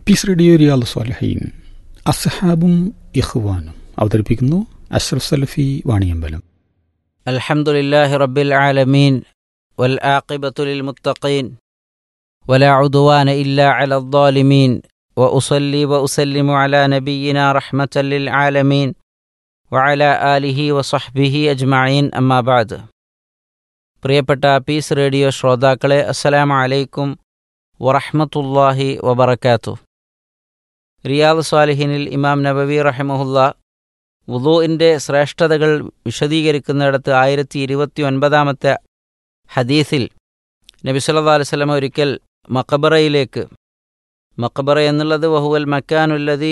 piece radio റിയാൽ സ്വാലഹീൻ അസഹാബും ഇഹ്വാനും അവതരിപ്പിക്കുന്നു അഷ്റഫ് സലഫി വാണിയമ്പലം الحمد لله رب العالمين والعاقبة للمتقين ولا عدوان إلا على الظالمين وأصلي وأسلم على نبينا رحمة للعالمين وعلى آله وصحبه أجمعين أما بعد പ്രിയപ്പെട്ട piece radio ശ്രോതാക്കളെ അസ്സലാമു അലൈക്കും വറഹ്മത്തുള്ളാഹി വബറകാത്തു റിയാദ് സ്വാലിഹിനിൽ ഇമാം നബവി റഹിമഹുല്ല വുദൂഇൻ്റെ ശ്രേഷ്ഠതകൾ വിശദീകരിക്കുന്നിടത്ത് ആയിരത്തി ഇരുപത്തി ഒൻപതാമത്തെ ഹദീസിൽ നബി സല്ലല്ലാഹു അലൈഹി വസല്ലം ഒരിക്കൽ മഖബറയിലേക്ക് മഖബറ എന്നുള്ളത് വഹുവൽ മക്കാനുല്ലതി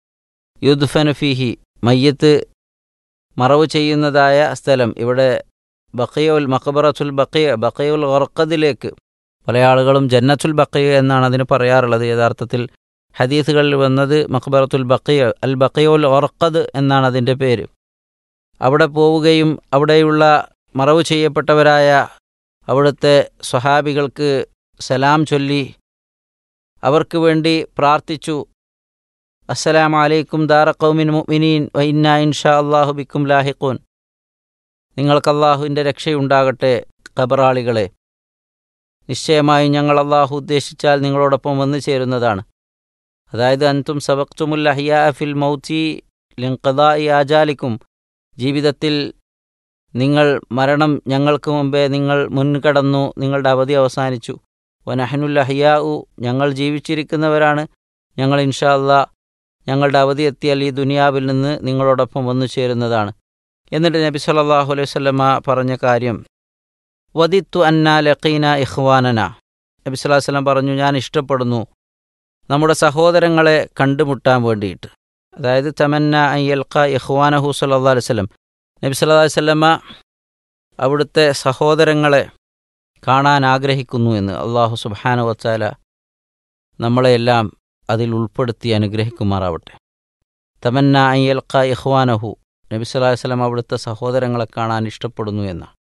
യുദ്ഫനു ഫീഹി മയ്യത്ത് മറവ് ചെയ്യുന്നതായ സ്ഥലം ഇവിടെ ബഖിയുൽ മഖബറത്തുൽ ബഖിയ ബഖിയുൽ ഗർഖദിലേക്ക് പല ആളുകളും ജന്നത്തുൽ ബഖിയ എന്നാണ് അതിന് പറയാറുള്ളത് യഥാർത്ഥത്തിൽ ഹദീസുകളിൽ വന്നത് മഖബറത്തുൽ ബഖിയ അൽ ബഖിയുൽ ഗർഖദ് എന്നാണ് അതിൻ്റെ പേര് അവിടെ പോവുകയും അവിടെയുള്ള മറവ് ചെയ്യപ്പെട്ടവരായ അവിടുത്തെ സ്വഹാബികൾക്ക് സലാം ചൊല്ലി അവർക്ക് വേണ്ടി പ്രാർത്ഥിച്ചു അസ്സലാമു അലൈക്കും ദാറ ഖൗമിൻ മുഅ്മിനീൻ വ ഇന്നാ ഇൻഷാ അല്ലാഹു ബിക്കും ലാഹിഖൂൻ നിങ്ങൾക്ക് അള്ളാഹുവിൻ്റെ രക്ഷയുണ്ടാകട്ടെ ഖബറാളികളെ നിശ്ചയമായും ഞങ്ങൾ അള്ളാഹു ഉദ്ദേശിച്ചാൽ നിങ്ങളോടൊപ്പം വന്നു ചേരുന്നതാണ് അതായത് അൻതും സബക്തുമുൽ അഹിയാ ഫിൽ മൗത്തി ലിങ്കദായി ആജാലിക്കും ജീവിതത്തിൽ നിങ്ങൾ മരണം ഞങ്ങൾക്ക് മുമ്പേ നിങ്ങൾ മുൻകടന്നു നിങ്ങളുടെ അവധി അവസാനിച്ചു വനഹനുൽ അഹിയാഉ ഞങ്ങൾ ജീവിച്ചിരിക്കുന്നവരാണ് ഞങ്ങൾ ഇൻഷാ അല്ലാ ഞങ്ങളുടെ അവധി എത്തിയാൽ ഈ ദുനിയാവിൽ നിന്ന് നിങ്ങളോടൊപ്പം വന്നു ചേരുന്നതാണ് എന്നിട്ട് നബി സല്ലല്ലാഹു അലൈഹി വസല്ലമ പറഞ്ഞ കാര്യം വദിത്തു അന്ന ലഖീന ഇഖ്വാനന നബി സല്ലല്ലാഹു അലൈഹി വസല്ലം പറഞ്ഞു ഞാൻ ഇഷ്ടപ്പെടുന്നു നമ്മുടെ സഹോദരങ്ങളെ കണ്ടുമുട്ടാൻ വേണ്ടിയിട്ട് അതായത് തമന്ന അയ്യൽക്ക ഇഖ്വാനഹു സല്ലല്ലാഹു അലൈഹി വസല്ലം നബി സല്ലല്ലാഹു അലൈഹി വസല്ലമ അവിടുത്തെ സഹോദരങ്ങളെ കാണാൻ ആഗ്രഹിക്കുന്നു എന്ന് അള്ളാഹു സുബ്ഹാനഹു വതആല നമ്മളെയെല്ലാം അതിൽ ഉൾപ്പെടുത്തി അനുഗ്രഹിക്കുമാറാവട്ടെ തമന്ന അയ്യൽക്ക ഇഖ്വാനഹു നബി സല്ലല്ലാഹു അലൈഹി വസല്ലം അവിടുത്തെ സഹോദരങ്ങളെ കാണാൻ ഇഷ്ടപ്പെടുന്നു എന്നാണ്